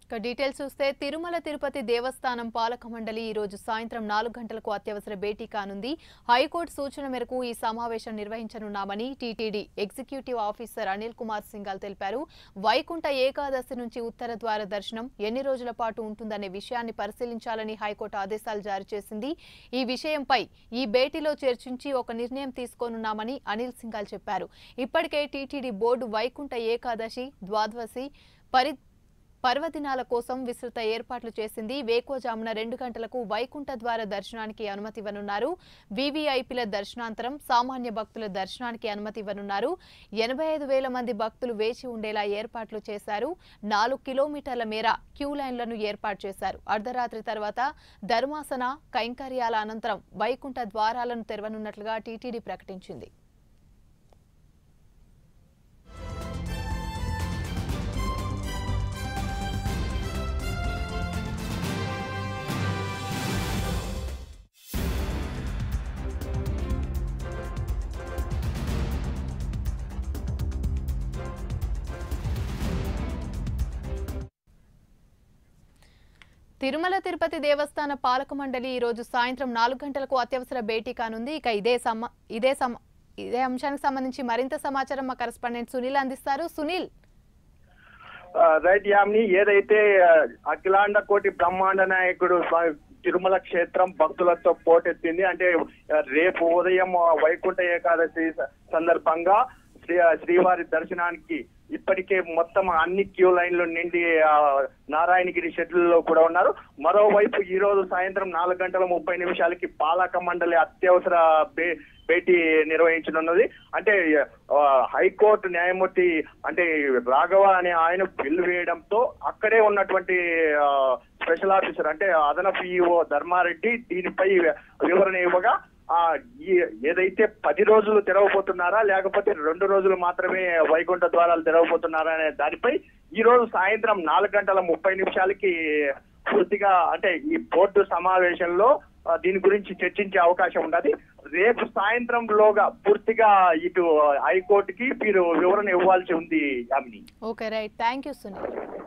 ఇక డీటెయిల్స్ చూస్తే తిరుమల తిరుపతి దేవస్థానం పాలక మండలి ఈ రోజు సాయంత్రం నాలుగు గంటలకు అత్యవసర భేటీ కానుంది హైకోర్టు సూచన మేరకు ఈ సమావేశం నిర్వహించనున్నామని TTD executive officer Anil Kumar Singhal తెలిపారు వైకుంఠ ఏకాదశి నుంచి ఉత్తర ద్వార దర్శనం ఎన్ని రోజుల పాటు ఉంటుందనే విషయాన్ని పరిశీలించాలని హైకోర్టు ఆదేశాలు జారీ చేసింది ఈ విషయంపై ఈ భేటీలో చర్చించి ఒక నిర్ణయం తీసుకోనున్నామని అనిల్ సింఘాల్ చెప్పారు ఇప్పటికే టీటీడీ బోర్డు వైకుంఠ ఏకాదశి ద్వాదశి పరి పర్వదినాల కోసం విస్తృత ఏర్పాట్లు చేసింది వేకోజామున రెండు గంటలకు వైకుంఠ ద్వార దర్శనానికి అనుమతి ఇవ్వనున్నారు వీవీఐపీల దర్శనాంతరం సామాన్య భక్తుల దర్శనానికి అనుమతి ఇవ్వనున్నారు ఎనభై ఐదు వేల మంది భక్తులు వేచి ఉండేలా ఏర్పాట్లు చేశారు నాలుగు కిలోమీటర్ల మేర క్యూ లైన్లను ఏర్పాటు చేశారు అర్ధరాత్రి తర్వాత ధర్మాసన కైంకర్యాల అనంతరం వైకుంఠ ద్వారాలను తెరవనున్నట్లుగా టీటీడీ ప్రకటించింది తిరుమల తిరుపతి దేవస్థాన పాలక మండలి ఈ రోజు సాయంత్రం నాలుగు గంటలకు అత్యవసర భేటీ కానుంది ఇక ఇదే సమ ఇదే సమ ఇదే అంశానికి సంబంధించి మరింత సమాచారం మా కరెస్పాండెంట్ సునీల్ అందిస్తారు సునీల్ ఆ, రైట్ యామ్ని ఏదైతే ఆ, అఖిలాండ కోటి బ్రహ్మాండ నాయకుడు స్వా- తిరుమల క్షేత్రం భక్తులతో పోటెత్తింది అంటే ఆ, రేపు ఉదయం ఆ, వైకుంఠ ఏకాదశి స- సందర్భంగా శ్రీ ఆ, శ్రీవారి దర్శనానికి ఇప్పటికే మొత్తం అన్ని క్యూ లైన్లు నిండి ఆ, నారాయణగిరి షెడ్యూల్లో కూడా ఉన్నారు మరోవైపు ఈ రోజు సాయంత్రం నాలుగు గంటల ముప్పై నిమిషాలకి పాలక మండలి అత్యవసర భే భేటీ నిర్వహించనున్నది అంటే ఆ, హైకోర్టు న్యాయమూర్తి అంటే రాఘవ అనే ఆయన బిల్లు వేయడంతో అక్కడే ఉన్నటువంటి ఆ, స్పెషల్ ఆఫీసర్ అంటే అదనపు ఈఓ ధర్మారెడ్డి దీనిపై వివరణ ఇవ్వగా ఆ ఈ ఏదైతే పది రోజులు తెరవబోతున్నారా లేకపోతే రెండు రోజులు మాత్రమే వైకుంఠ ద్వారాలు తెరవబోతున్నారా అనే దానిపై ఈ రోజు సాయంత్రం నాలుగు గంటల ముప్పై నిమిషాలకి పూర్తిగా అంటే ఈ బోర్డు సమావేశంలో ఆ, దీని గురించి చర్చించే అవకాశం ఉన్నది రేపు సాయంత్రంలోగా పూర్తిగా ఇటు హైకోర్టుకి మీరు వివరణ ఇవ్వాల్సి ఉంది Yamini okay right thank you Sunil